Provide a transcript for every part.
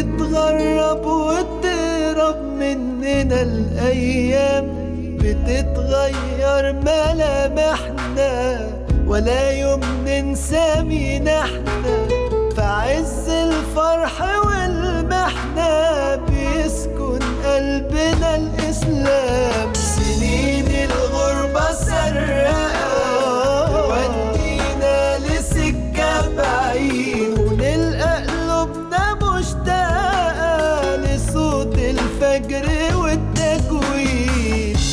بنتغرب وتهرب مننا الأيام بتتغير ملامحنا ولا يوم ننسى مين احنا في عز الفرح والمحنة بيسكن قلبنا الإسلام سنين الغربة سرقة ودينا لسكة بعيد ونلقى قلوبنا مشتاقة لصوت الفجر والتكوين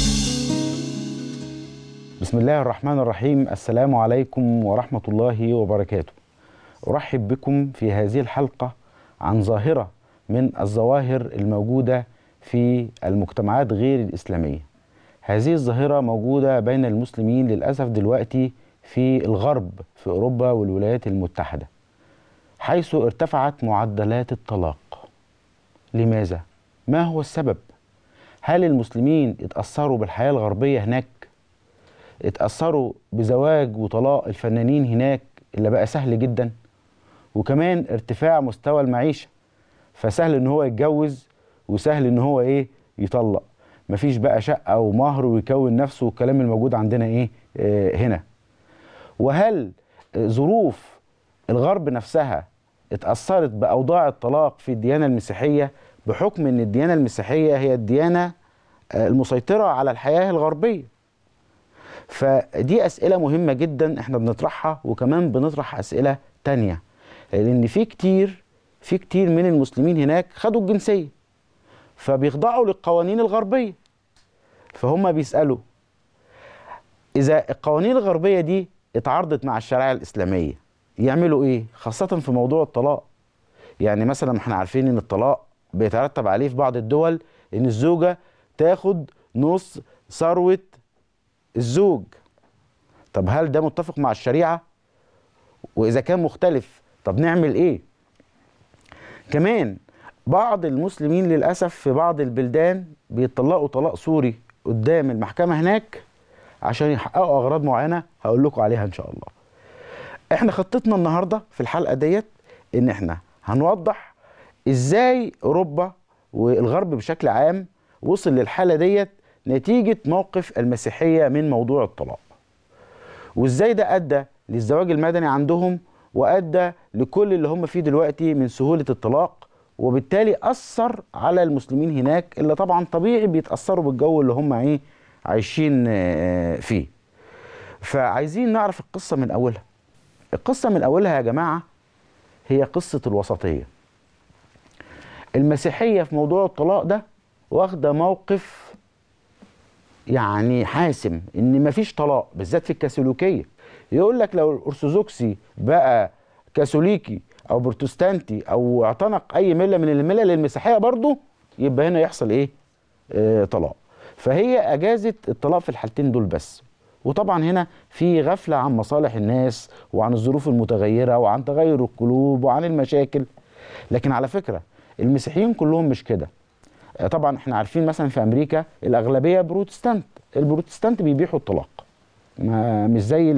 بسم الله الرحمن الرحيم السلام عليكم ورحمة الله وبركاته أرحب بكم في هذه الحلقة عن ظاهرة من الظواهر الموجودة في المجتمعات غير الإسلامية هذه الظاهرة موجودة بين المسلمين للأسف دلوقتي في الغرب في أوروبا والولايات المتحدة حيث ارتفعت معدلات الطلاق لماذا؟ ما هو السبب؟ هل المسلمين اتأثروا بالحياة الغربية هناك؟ اتأثروا بزواج وطلاق الفنانين هناك اللي بقى سهل جدا وكمان ارتفاع مستوى المعيشة فسهل ان هو يتجوز وسهل ان هو ايه يطلق مفيش بقى شقة ومهر ويكون نفسه والكلام الموجود عندنا ايه اه هنا وهل ظروف الغرب نفسها اتأثرت بأوضاع الطلاق في الديانة المسيحية بحكم ان الديانة المسيحية هي الديانة المسيطرة على الحياة الغربية فدي أسئلة مهمة جدا احنا بنطرحها وكمان بنطرح أسئلة تانية لأن في كتير في كتير من المسلمين هناك خدوا الجنسية فبيخضعوا للقوانين الغربية فهم بيسألوا إذا القوانين الغربية دي اتعارضت مع الشريعة الإسلامية يعملوا إيه؟ خاصة في موضوع الطلاق يعني مثلا احنا عارفين إن الطلاق بيترتب عليه في بعض الدول إن الزوجة تاخد نص ثروة الزوج طب هل ده متفق مع الشريعة وإذا كان مختلف طب نعمل إيه كمان بعض المسلمين للأسف في بعض البلدان بيطلقوا طلاق سوري قدام المحكمة هناك عشان يحققوا أغراض معينة هقول لكم عليها إن شاء الله احنا خطتنا النهاردة في الحلقة ديت إن احنا هنوضح إزاي أوروبا والغرب بشكل عام وصل للحالة ديت نتيجة موقف المسيحية من موضوع الطلاق وازاي ده أدى للزواج المدني عندهم وأدى لكل اللي هم فيه دلوقتي من سهولة الطلاق وبالتالي أثر على المسلمين هناك اللي طبعا طبيعي بيتأثروا بالجو اللي هم ايه عايشين فيه فعايزين نعرف القصة من أولها القصة من أولها يا جماعة هي قصة الوسطية المسيحية في موضوع الطلاق ده واخدة موقف يعني حاسم ان مفيش طلاق بالذات في الكاثوليكيه يقول لك لو الارثوذكسي بقى كاثوليكي او بروتستانتي او اعتنق اي مله من الملل المسيحيه برضه يبقى هنا يحصل ايه آه طلاق فهي اجازت الطلاق في الحالتين دول بس وطبعا هنا في غفله عن مصالح الناس وعن الظروف المتغيره وعن تغير القلوب وعن المشاكل لكن على فكره المسيحيين كلهم مش كده طبعا احنا عارفين مثلا في امريكا الاغلبيه بروتستانت البروتستانت بيبيحوا الطلاق ما مش زي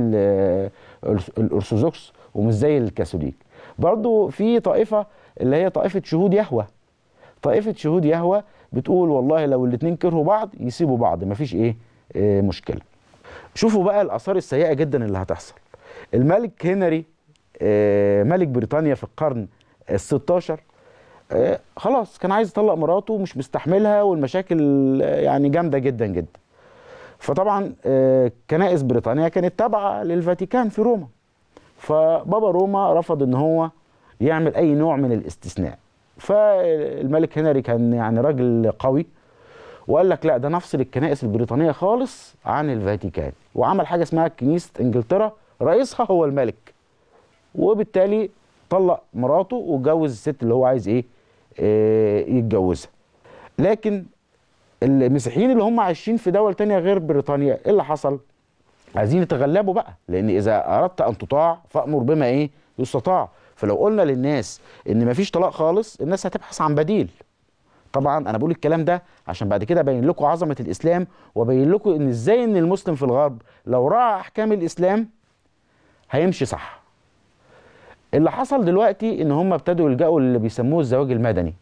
الارثوذكس ومش زي الكاثوليك برضو في طائفه اللي هي طائفه شهود يهوه طائفه شهود يهوه بتقول والله لو الاثنين كرهوا بعض يسيبوا بعض مفيش ايه, إيه مشكله شوفوا بقى الاثار السيئه جدا اللي هتحصل الملك هنري إيه ملك بريطانيا في القرن ال16 آه خلاص كان عايز يطلق مراته ومش مستحملها والمشاكل يعني جامده جدا جدا فطبعا آه كنائس بريطانيا كانت تابعه للفاتيكان في روما فبابا روما رفض ان هو يعمل اي نوع من الاستثناء فالملك هنري كان يعني راجل قوي وقال لك لا ده نفصل الكنائس البريطانيه خالص عن الفاتيكان وعمل حاجه اسمها كنيسه انجلترا رئيسها هو الملك وبالتالي طلق مراته واتجوز الست اللي هو عايز ايه إيه يتجوزها لكن المسيحيين اللي هم عايشين في دول تانية غير بريطانيا ايه اللي حصل عايزين يتغلبوا بقى لان اذا اردت ان تطاع فامر بما ايه يستطاع فلو قلنا للناس ان مفيش طلاق خالص الناس هتبحث عن بديل طبعا انا بقول الكلام ده عشان بعد كده ابين لكم عظمه الاسلام وابين لكم ان ازاي ان المسلم في الغرب لو راعى احكام الاسلام هيمشي صح اللي حصل دلوقتي ان هم ابتدوا يلجأوا اللي بيسموه الزواج المدني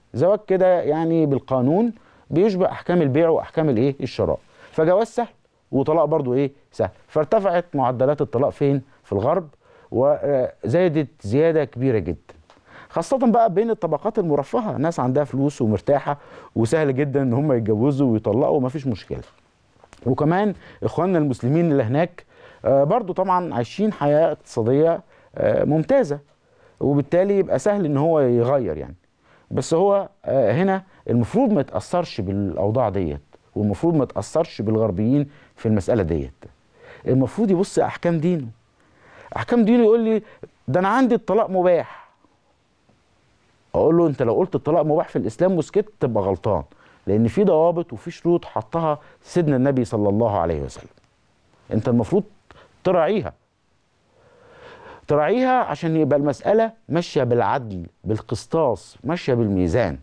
زواج كده يعني بالقانون بيشبه احكام البيع واحكام الايه الشراء فجواز سهل وطلاق برضو ايه سهل فارتفعت معدلات الطلاق فين في الغرب وزادت زياده كبيره جدا خاصة بقى بين الطبقات المرفهة ناس عندها فلوس ومرتاحة وسهل جدا ان هم يتجوزوا ويطلقوا ومفيش مشكلة وكمان اخواننا المسلمين اللي هناك آه، برضو طبعا عايشين حياة اقتصادية آه، ممتازة وبالتالي يبقى سهل ان هو يغير يعني بس هو آه، هنا المفروض ما يتأثرش بالاوضاع ديت والمفروض ما يتأثرش بالغربيين في المسألة ديت المفروض يبص احكام دينه احكام دينه يقول لي ده انا عندي الطلاق مباح اقول له انت لو قلت الطلاق مباح في الاسلام وسكت تبقى غلطان لان في ضوابط وفي شروط حطها سيدنا النبي صلى الله عليه وسلم انت المفروض تراعيها تراعيها عشان يبقى المسألة ماشية بالعدل بالقسطاس ماشية بالميزان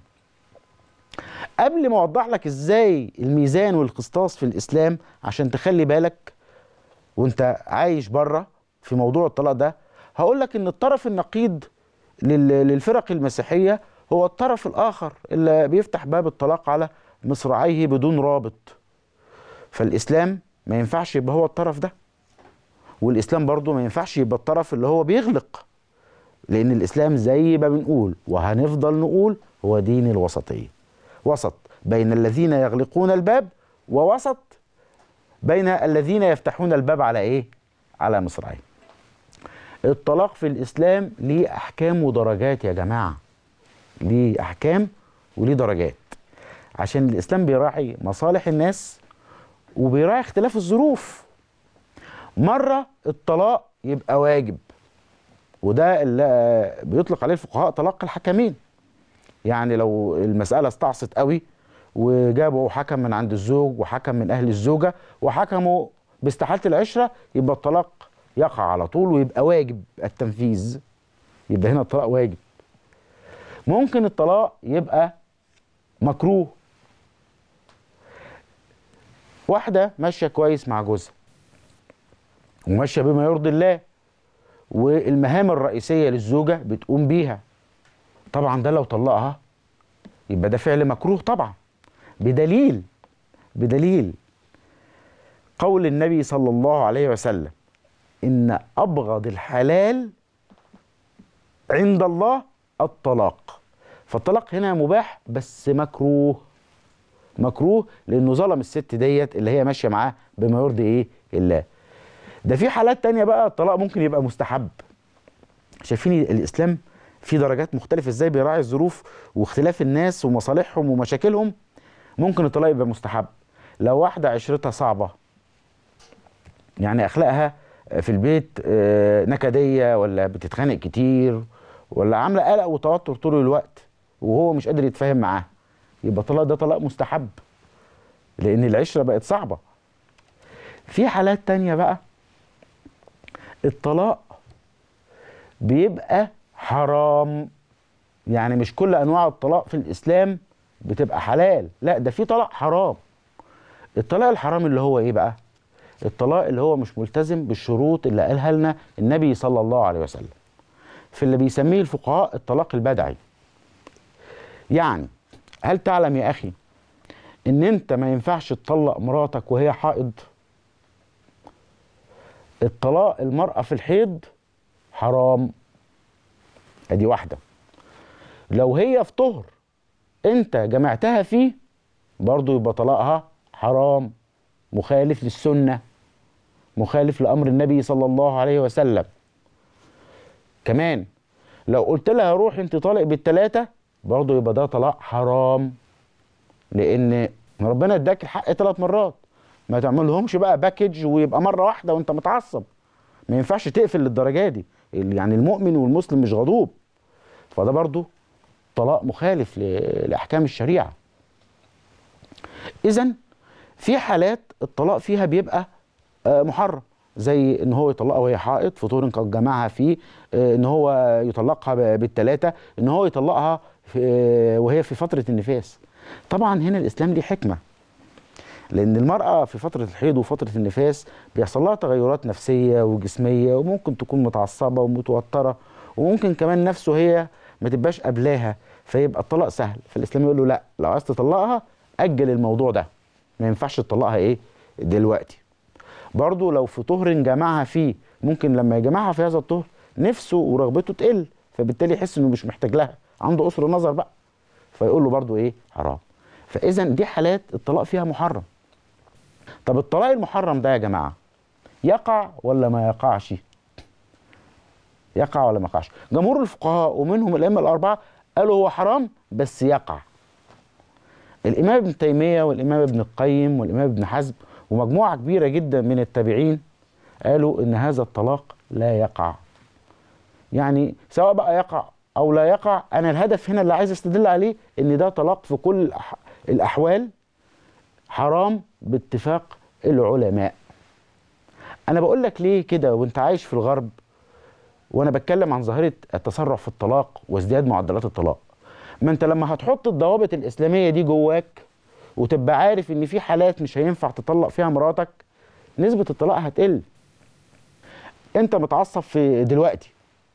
قبل ما اوضح لك ازاي الميزان والقسطاس في الاسلام عشان تخلي بالك وانت عايش بره في موضوع الطلاق ده هقول لك ان الطرف النقيض لل- للفرق المسيحيه هو الطرف الاخر اللي بيفتح باب الطلاق على مصراعيه بدون رابط فالاسلام ما ينفعش يبقى هو الطرف ده والاسلام برضو ما ينفعش يبقى الطرف اللي هو بيغلق لان الاسلام زي ما بنقول وهنفضل نقول هو دين الوسطيه وسط بين الذين يغلقون الباب ووسط بين الذين يفتحون الباب على ايه على مصراعيه الطلاق في الاسلام ليه احكام ودرجات يا جماعه ليه احكام وليه درجات عشان الاسلام بيراعي مصالح الناس وبيراعي اختلاف الظروف مره الطلاق يبقى واجب وده اللي بيطلق عليه الفقهاء طلاق الحكمين يعني لو المساله استعصت قوي وجابوا حكم من عند الزوج وحكم من اهل الزوجه وحكموا باستحاله العشره يبقى الطلاق يقع على طول ويبقى واجب التنفيذ يبقى هنا الطلاق واجب ممكن الطلاق يبقى مكروه واحده ماشيه كويس مع جوزها وماشيه بما يرضي الله والمهام الرئيسيه للزوجه بتقوم بيها طبعا ده لو طلقها يبقى ده فعل مكروه طبعا بدليل بدليل قول النبي صلى الله عليه وسلم ان ابغض الحلال عند الله الطلاق فالطلاق هنا مباح بس مكروه مكروه لانه ظلم الست ديت اللي هي ماشيه معاه بما يرضي ايه الله ده في حالات تانية بقى الطلاق ممكن يبقى مستحب شايفين الاسلام في درجات مختلفه ازاي بيراعي الظروف واختلاف الناس ومصالحهم ومشاكلهم ممكن الطلاق يبقى مستحب لو واحده عشرتها صعبه يعني اخلاقها في البيت آه، نكديه ولا بتتخانق كتير ولا عامله قلق وتوتر طول الوقت وهو مش قادر يتفاهم معاها يبقى الطلاق ده طلاق مستحب لان العشره بقت صعبه في حالات تانية بقى الطلاق بيبقى حرام يعني مش كل انواع الطلاق في الاسلام بتبقى حلال لا ده في طلاق حرام الطلاق الحرام اللي هو ايه بقى الطلاق اللي هو مش ملتزم بالشروط اللي قالها لنا النبي صلى الله عليه وسلم في اللي بيسميه الفقهاء الطلاق البدعي يعني هل تعلم يا اخي ان انت ما ينفعش تطلق مراتك وهي حائض الطلاق المرأة في الحيض حرام ادي واحدة لو هي في طهر انت جمعتها فيه برضو يبقى طلاقها حرام مخالف للسنة مخالف لأمر النبي صلى الله عليه وسلم كمان لو قلت لها روح انت طالق بالتلاتة برضو يبقى ده طلاق حرام لأن ربنا اداك الحق ثلاث مرات ما تعملهمش بقى باكج ويبقى مرة واحدة وانت متعصب ما ينفعش تقفل للدرجة دي يعني المؤمن والمسلم مش غضوب فده برضو طلاق مخالف ل- لأحكام الشريعة إذا في حالات الطلاق فيها بيبقى آه، محرم زي ان هو يطلقها وهي حائض فطور قد جمعها فيه آه، ان هو يطلقها ب- بالتلاتة ان هو يطلقها في آه، وهي في فترة النفاس طبعا هنا الاسلام ليه حكمة لان المرأة في فترة الحيض وفترة النفاس بيحصل لها تغيرات نفسية وجسمية وممكن تكون متعصبة ومتوترة وممكن كمان نفسه هي ما تبقاش قبلاها فيبقى الطلاق سهل فالاسلام يقول له لا لو عايز تطلقها اجل الموضوع ده ما ينفعش تطلقها ايه دلوقتي برضو لو في طهر جمعها فيه ممكن لما يجمعها في هذا الطهر نفسه ورغبته تقل فبالتالي يحس انه مش محتاج لها عنده قصر نظر بقى فيقول له برضو ايه حرام فاذا دي حالات الطلاق فيها محرم طب الطلاق المحرم ده يا جماعه يقع ولا ما يقعش يقع ولا ما يقعش جمهور الفقهاء ومنهم الائمه الاربعه قالوا هو حرام بس يقع الامام ابن تيميه والامام ابن القيم والامام ابن حزم ومجموعه كبيره جدا من التابعين قالوا ان هذا الطلاق لا يقع يعني سواء بقى يقع او لا يقع انا الهدف هنا اللي عايز استدل عليه ان ده طلاق في كل الأح- الاحوال حرام باتفاق العلماء انا بقول لك ليه كده وانت عايش في الغرب وانا بتكلم عن ظاهره التسرع في الطلاق وازدياد معدلات الطلاق ما انت لما هتحط الضوابط الاسلاميه دي جواك وتبقى عارف ان في حالات مش هينفع تطلق فيها مراتك نسبه الطلاق هتقل انت متعصب في دلوقتي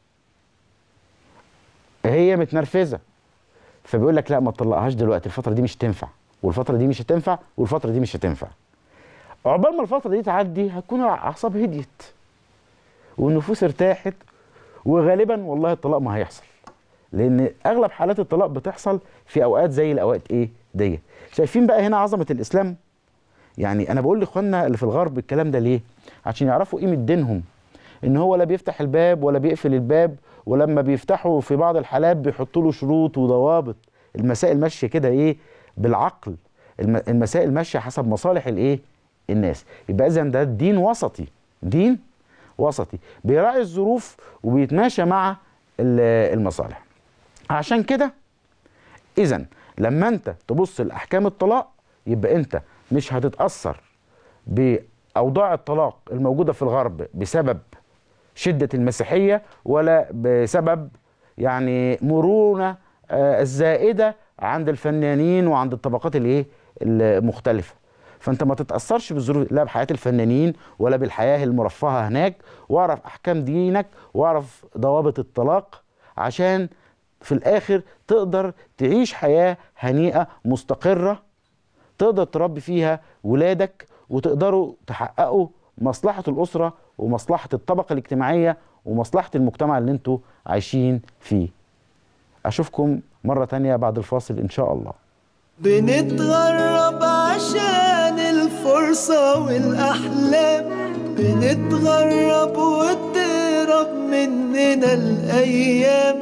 هي متنرفزه فبيقول لك لا ما تطلقهاش دلوقتي الفتره دي مش هتنفع والفتره دي مش هتنفع والفتره دي مش هتنفع عقبال ما الفتره دي تعدي هتكون الاعصاب هديت والنفوس ارتاحت وغالبا والله الطلاق ما هيحصل لان اغلب حالات الطلاق بتحصل في اوقات زي الاوقات ايه دي شايفين بقى هنا عظمه الاسلام يعني انا بقول لاخواننا اللي في الغرب الكلام ده ليه عشان يعرفوا قيمه دينهم ان هو لا بيفتح الباب ولا بيقفل الباب ولما بيفتحوا في بعض الحالات بيحطوا له شروط وضوابط المسائل ماشيه كده ايه بالعقل الم- المسائل ماشيه حسب مصالح الايه الناس يبقى اذا ده دين وسطي دين وسطي بيراعي الظروف وبيتماشى مع ال- المصالح عشان كده اذا لما انت تبص لاحكام الطلاق يبقى انت مش هتتاثر باوضاع الطلاق الموجوده في الغرب بسبب شده المسيحيه ولا بسبب يعني مرونه آه، الزائده عند الفنانين وعند الطبقات الايه المختلفه فانت ما تتاثرش بالظروف لا بحياه الفنانين ولا بالحياه المرفهه هناك واعرف احكام دينك واعرف ضوابط الطلاق عشان في الاخر تقدر تعيش حياه هنيئه مستقره تقدر تربي فيها ولادك وتقدروا تحققوا مصلحه الاسره ومصلحه الطبقه الاجتماعيه ومصلحه المجتمع اللي انتوا عايشين فيه اشوفكم مره تانية بعد الفاصل ان شاء الله بنتغرب عشان الفرصة والأحلام بنتغرب وتهرب مننا الأيام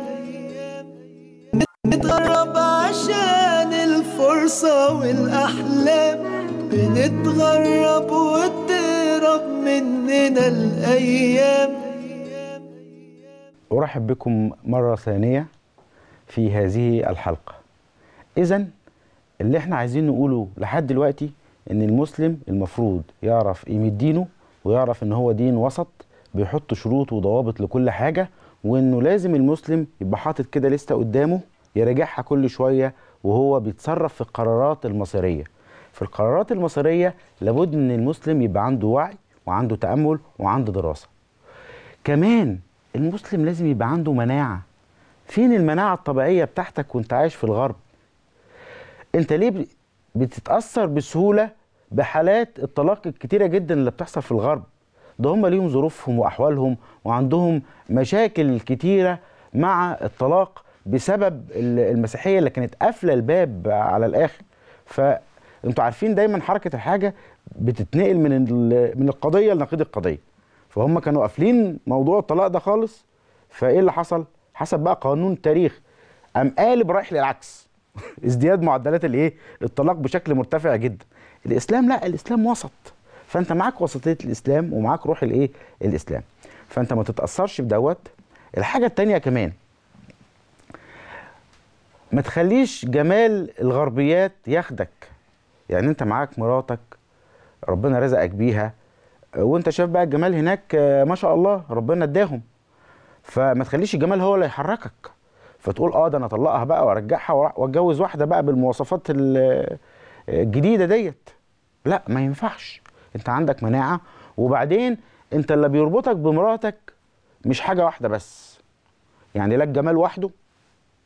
بنتغرب عشان الفرصة والأحلام بنتغرب وتهرب مننا الأيام ارحب بكم مره ثانيه في هذه الحلقه اذا اللي احنا عايزين نقوله لحد دلوقتي ان المسلم المفروض يعرف قيمه دينه ويعرف ان هو دين وسط بيحط شروط وضوابط لكل حاجه وانه لازم المسلم يبقى حاطط كده لسته قدامه يراجعها كل شويه وهو بيتصرف في القرارات المصيريه في القرارات المصيريه لابد ان المسلم يبقى عنده وعي وعنده تامل وعنده دراسه كمان المسلم لازم يبقى عنده مناعه فين المناعه الطبيعيه بتاعتك وانت عايش في الغرب انت ليه ب- بتتاثر بسهوله بحالات الطلاق الكتيره جدا اللي بتحصل في الغرب ده هم ليهم ظروفهم واحوالهم وعندهم مشاكل كتيره مع الطلاق بسبب ال- المسيحيه اللي كانت قافله الباب على الاخر فانتوا عارفين دايما حركه الحاجه بتتنقل من ال- من القضيه لنقيض القضيه فهم كانوا قافلين موضوع الطلاق ده خالص فايه اللي حصل حسب بقى قانون التاريخ قام قالب رايح للعكس ازدياد معدلات الايه الطلاق بشكل مرتفع جدا الاسلام لا الاسلام وسط فانت معاك وسطيه الاسلام ومعاك روح الايه الاسلام فانت ما تتاثرش بدوت الحاجه التانية كمان ما تخليش جمال الغربيات ياخدك يعني انت معاك مراتك ربنا رزقك بيها وانت شايف بقى الجمال هناك آه، ما شاء الله ربنا اداهم فما تخليش الجمال هو اللي يحركك فتقول اه ده انا اطلقها بقى وارجعها وأ- واتجوز واحده بقى بالمواصفات ال- الجديده ديت لا ما ينفعش انت عندك مناعه وبعدين انت اللي بيربطك بمراتك مش حاجه واحده بس يعني لا الجمال وحده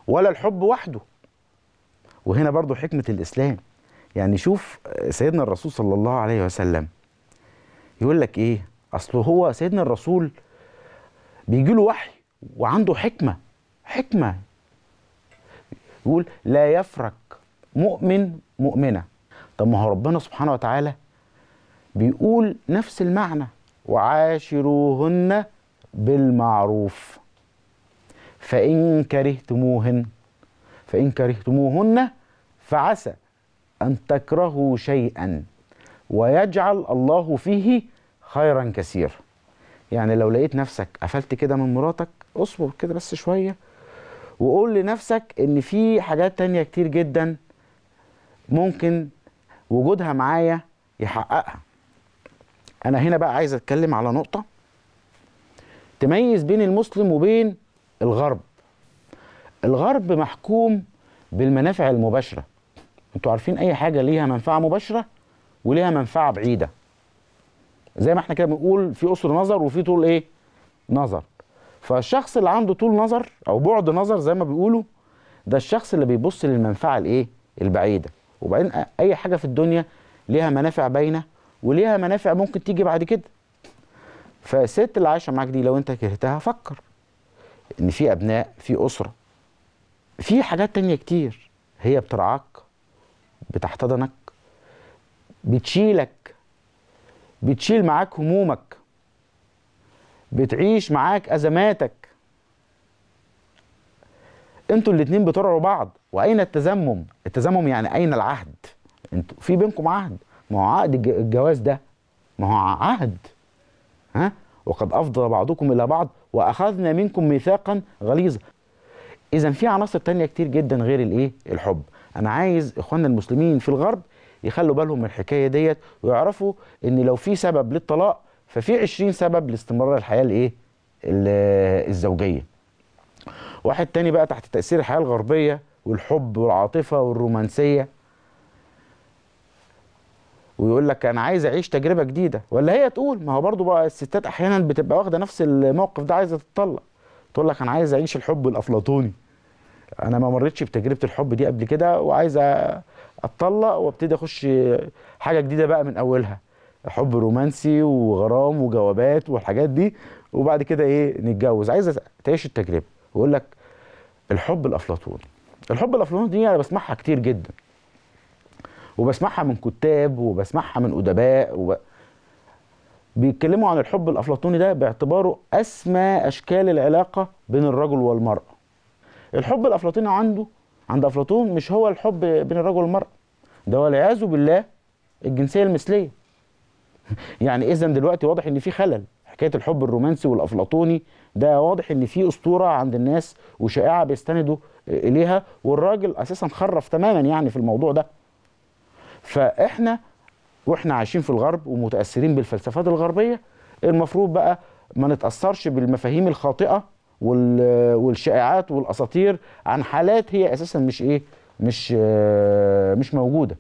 ولا الحب وحده وهنا برضو حكمة الإسلام يعني شوف سيدنا الرسول صلى الله عليه وسلم يقول لك إيه أصله هو سيدنا الرسول بيجي له وحي وعنده حكمة حكمة يقول لا يفرق مؤمن مؤمنة طب ما هو ربنا سبحانه وتعالى بيقول نفس المعنى وعاشروهن بالمعروف فإن كرهتموهن فإن كرهتموهن فعسى أن تكرهوا شيئا ويجعل الله فيه خيرا كثيرا يعني لو لقيت نفسك قفلت كده من مراتك اصبر كده بس شوية وقول لنفسك ان في حاجات تانية كتير جدا ممكن وجودها معايا يحققها انا هنا بقى عايز اتكلم على نقطة تميز بين المسلم وبين الغرب الغرب محكوم بالمنافع المباشرة انتوا عارفين اي حاجة ليها منفعة مباشرة وليها منفعة بعيدة زي ما احنا كده بنقول في قصر نظر وفي طول ايه نظر فالشخص اللي عنده طول نظر او بعد نظر زي ما بيقولوا ده الشخص اللي بيبص للمنفعة الايه البعيدة وبعدين اي حاجة في الدنيا ليها منافع باينة وليها منافع ممكن تيجي بعد كده فالست اللي عايشة معاك دي لو انت كرهتها فكر ان في ابناء في اسرة في حاجات تانية كتير هي بترعاك بتحتضنك بتشيلك بتشيل معاك همومك بتعيش معاك ازماتك انتوا الاتنين بترعوا بعض واين التزمم التزمم يعني اين العهد انتوا في بينكم عهد ما هو عقد الج- الجواز ده ما هو عهد ها وقد افضى بعضكم الى بعض واخذنا منكم ميثاقا غليظا اذا في عناصر تانية كتير جدا غير الايه الحب انا عايز اخواننا المسلمين في الغرب يخلوا بالهم من الحكايه ديت ويعرفوا ان لو في سبب للطلاق ففي 20 سبب لاستمرار الحياه الايه ال- الزوجيه واحد تاني بقى تحت تاثير الحياه الغربيه والحب والعاطفه والرومانسيه ويقول لك انا عايز اعيش تجربه جديده ولا هي تقول ما هو برضو بقى الستات احيانا بتبقى واخده نفس الموقف ده عايزه تتطلق تقول لك انا عايز اعيش الحب الافلاطوني انا ما مريتش بتجربه الحب دي قبل كده وعايز أ- اتطلق وابتدي اخش حاجه جديده بقى من اولها حب رومانسي وغرام وجوابات والحاجات دي وبعد كده ايه نتجوز عايزه تعيش التجربه ويقول لك الحب الافلاطوني الحب الافلاطوني دي انا بسمعها كتير جدا وبسمعها من كتاب وبسمعها من ادباء وب... بيتكلموا عن الحب الافلاطوني ده باعتباره اسمى اشكال العلاقه بين الرجل والمراه الحب الافلاطوني عنده عند افلاطون مش هو الحب بين الرجل والمراه ده والعياذ بالله الجنسيه المثليه يعني اذا دلوقتي واضح ان في خلل حكايه الحب الرومانسي والافلاطوني ده واضح ان في اسطوره عند الناس وشائعه بيستندوا اليها والراجل اساسا خرف تماما يعني في الموضوع ده فاحنا واحنا عايشين في الغرب ومتاثرين بالفلسفات الغربيه المفروض بقى ما نتاثرش بالمفاهيم الخاطئه وال- والشائعات والاساطير عن حالات هي اساسا مش ايه مش آه، مش موجوده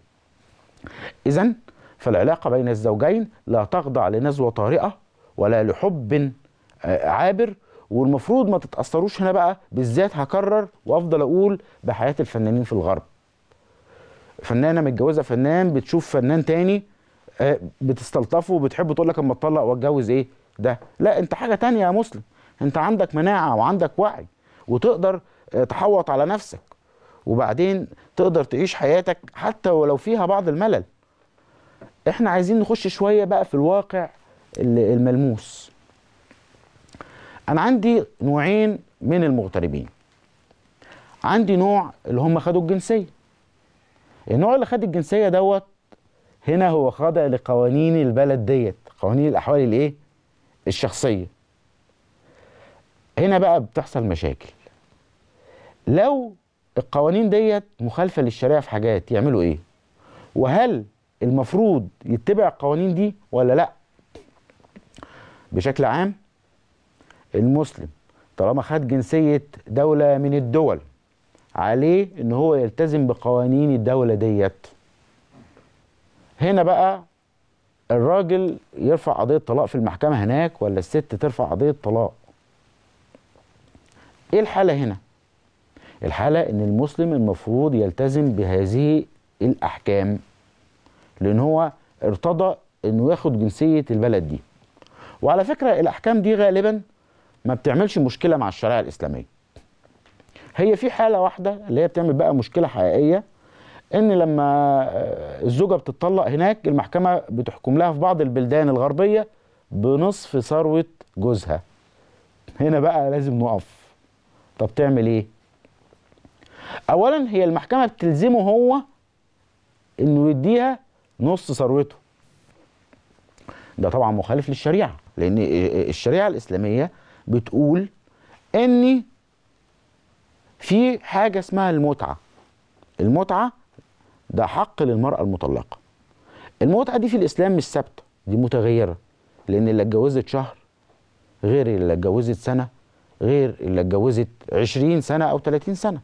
اذا فالعلاقه بين الزوجين لا تخضع لنزوه طارئه ولا لحب آه، عابر والمفروض ما تتاثروش هنا بقى بالذات هكرر وافضل اقول بحياه الفنانين في الغرب فنانه متجوزه فنان بتشوف فنان تاني آه، بتستلطفه وبتحب تقول لك اما اتطلق واتجوز ايه ده لا انت حاجه تانية يا مسلم انت عندك مناعه وعندك وعي وتقدر آه، تحوط على نفسك وبعدين تقدر تعيش حياتك حتى ولو فيها بعض الملل احنا عايزين نخش شويه بقى في الواقع ال- الملموس انا عندي نوعين من المغتربين عندي نوع اللي هم خدوا الجنسيه النوع اللي خد الجنسيه دوت هنا هو خاضع لقوانين البلد ديت قوانين الاحوال الايه الشخصيه هنا بقى بتحصل مشاكل لو القوانين ديت مخالفه للشريعه في حاجات يعملوا ايه وهل المفروض يتبع القوانين دي ولا لا بشكل عام المسلم طالما خد جنسيه دوله من الدول عليه ان هو يلتزم بقوانين الدولة ديت هنا بقى الراجل يرفع قضية طلاق في المحكمة هناك ولا الست ترفع قضية طلاق ايه الحالة هنا الحالة ان المسلم المفروض يلتزم بهذه الاحكام لان هو ارتضى انه ياخد جنسية البلد دي وعلى فكرة الاحكام دي غالبا ما بتعملش مشكلة مع الشريعة الاسلامية هي في حالة واحدة اللي هي بتعمل بقى مشكلة حقيقية ان لما آه، الزوجة بتطلق هناك المحكمة بتحكم لها في بعض البلدان الغربية بنصف ثروة جوزها هنا بقى لازم نقف طب تعمل ايه اولا هي المحكمة بتلزمه هو انه يديها نص ثروته ده طبعا مخالف للشريعة لان الشريعة الاسلامية بتقول ان في حاجة اسمها المتعة المتعة ده حق للمرأة المطلقة المتعة دي في الإسلام مش ثابتة دي متغيرة لأن اللي اتجوزت شهر غير اللي اتجوزت سنة غير اللي اتجوزت عشرين سنة أو تلاتين سنة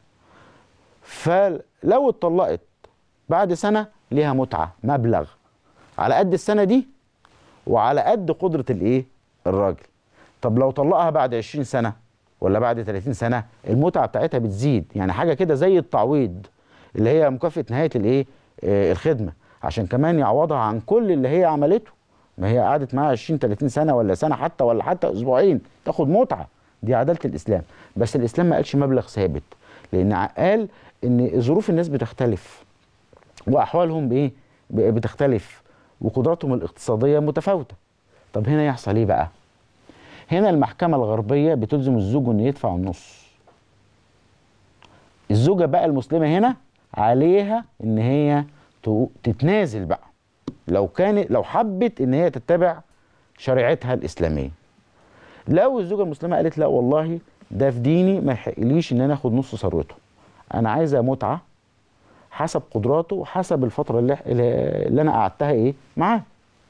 فلو اتطلقت بعد سنة ليها متعة مبلغ على قد السنة دي وعلى قد قدرة الإيه الراجل طب لو طلقها بعد 20 سنة ولا بعد 30 سنة المتعة بتاعتها بتزيد يعني حاجة كده زي التعويض اللي هي مكافأة نهاية الايه آه الخدمة عشان كمان يعوضها عن كل اللي هي عملته ما هي قعدت معاها 20 30 سنة ولا سنة حتى ولا حتى اسبوعين تاخد متعة دي عدالة الاسلام بس الاسلام ما قالش مبلغ ثابت لان قال ان ظروف الناس بتختلف واحوالهم بايه ب- بتختلف وقدراتهم الاقتصادية متفاوتة طب هنا يحصل ايه بقى هنا المحكمة الغربية بتلزم الزوج انه يدفع النص الزوجة بقى المسلمة هنا عليها ان هي تو- تتنازل بقى لو كان لو حبت ان هي تتبع شريعتها الاسلامية لو الزوجة المسلمة قالت لا والله ده في ديني ما يحقليش ان انا اخد نص ثروته انا عايزة متعة حسب قدراته وحسب الفترة اللي, اللي انا قعدتها ايه معاه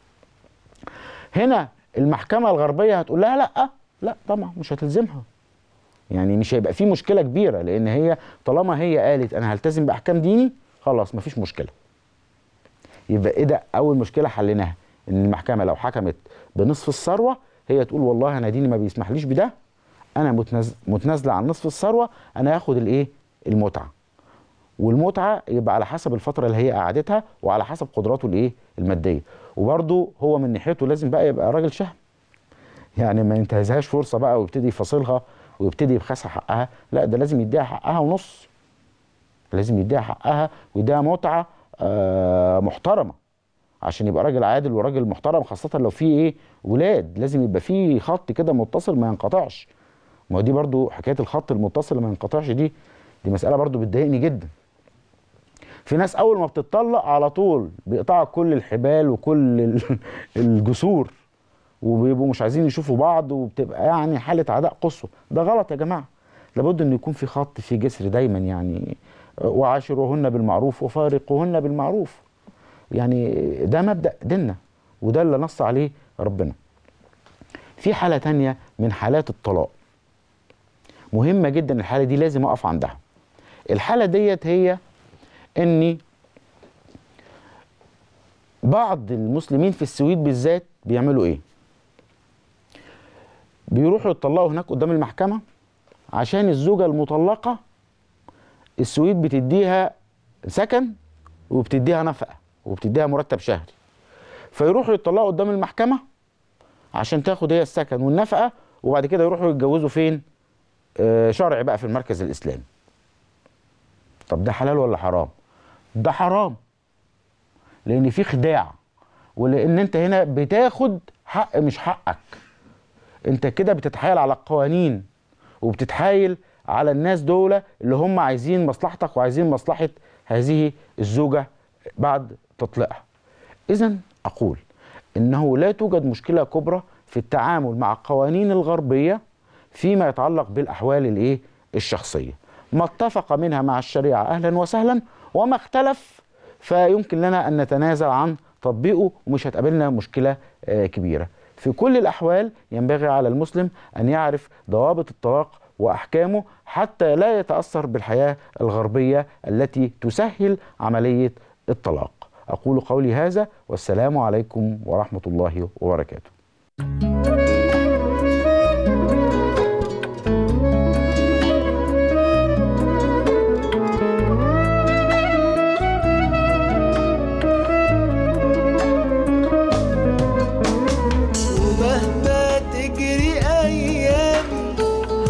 هنا المحكمة الغربية هتقول لها لا لا طبعا مش هتلزمها يعني مش هيبقى في مشكلة كبيرة لأن هي طالما هي قالت أنا هلتزم بأحكام ديني خلاص مفيش مشكلة يبقى إيه ده أول مشكلة حليناها إن المحكمة لو حكمت بنصف الثروة هي تقول والله أنا ديني ما بيسمحليش بده أنا متنز- متنازلة عن نصف الثروة أنا هاخد الإيه المتعة والمتعة يبقى على حسب الفترة اللي هي قعدتها وعلى حسب قدراته الإيه المادية وبرضه هو من ناحيته لازم بقى يبقى راجل شهم يعني ما ينتهزهاش فرصه بقى ويبتدي يفاصلها ويبتدي يبخسها حقها لا ده لازم يديها حقها ونص لازم يديها حقها ويديها متعه آه محترمه عشان يبقى راجل عادل وراجل محترم خاصه لو في ايه ولاد لازم يبقى في خط كده متصل ما ينقطعش ما هو دي برضو حكايه الخط المتصل اللي ما ينقطعش دي دي مساله برضو بتضايقني جدا في ناس اول ما بتطلق على طول بيقطعوا كل الحبال وكل ال- الجسور وبيبقوا مش عايزين يشوفوا بعض وبتبقى يعني حاله عداء قصوى ده غلط يا جماعه لابد ان يكون في خط في جسر دايما يعني وعاشروهن بالمعروف وفارقوهن بالمعروف يعني ده مبدا ديننا وده اللي نص عليه ربنا في حاله تانية من حالات الطلاق مهمه جدا الحاله دي لازم اقف عندها الحاله ديت هي ان بعض المسلمين في السويد بالذات بيعملوا ايه بيروحوا يتطلقوا هناك قدام المحكمة عشان الزوجة المطلقة السويد بتديها سكن وبتديها نفقة وبتديها مرتب شهري فيروحوا يتطلقوا قدام المحكمة عشان تاخد هي السكن والنفقة وبعد كده يروحوا يتجوزوا فين آه شرعي بقى في المركز الإسلامي طب ده حلال ولا حرام ده حرام لأن في خداع ولأن أنت هنا بتاخد حق مش حقك انت كده بتتحايل على القوانين وبتتحايل على الناس دول اللي هم عايزين مصلحتك وعايزين مصلحة هذه الزوجة بعد تطلقها اذا اقول انه لا توجد مشكلة كبرى في التعامل مع القوانين الغربية فيما يتعلق بالاحوال الايه الشخصية ما اتفق منها مع الشريعة اهلا وسهلا وما اختلف فيمكن لنا ان نتنازل عن تطبيقه ومش هتقابلنا مشكلة آه، كبيرة في كل الأحوال ينبغي على المسلم أن يعرف ضوابط الطلاق وأحكامه حتى لا يتأثر بالحياة الغربية التي تسهل عملية الطلاق أقول قولي هذا والسلام عليكم ورحمة الله وبركاته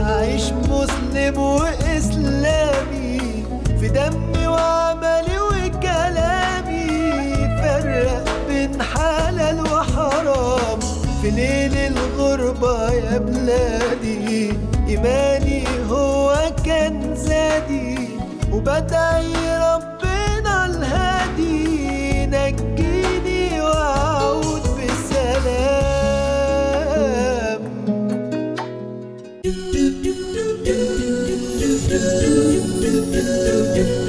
أعيش مسلم وإسلامي في دمي وعملي وكلامي فرق بين حلال وحرام في ليل الغربة يا بلادي إيماني هو كان زادي وبدعي ربنا الهادي نجيني وأعود بسلام Thank you.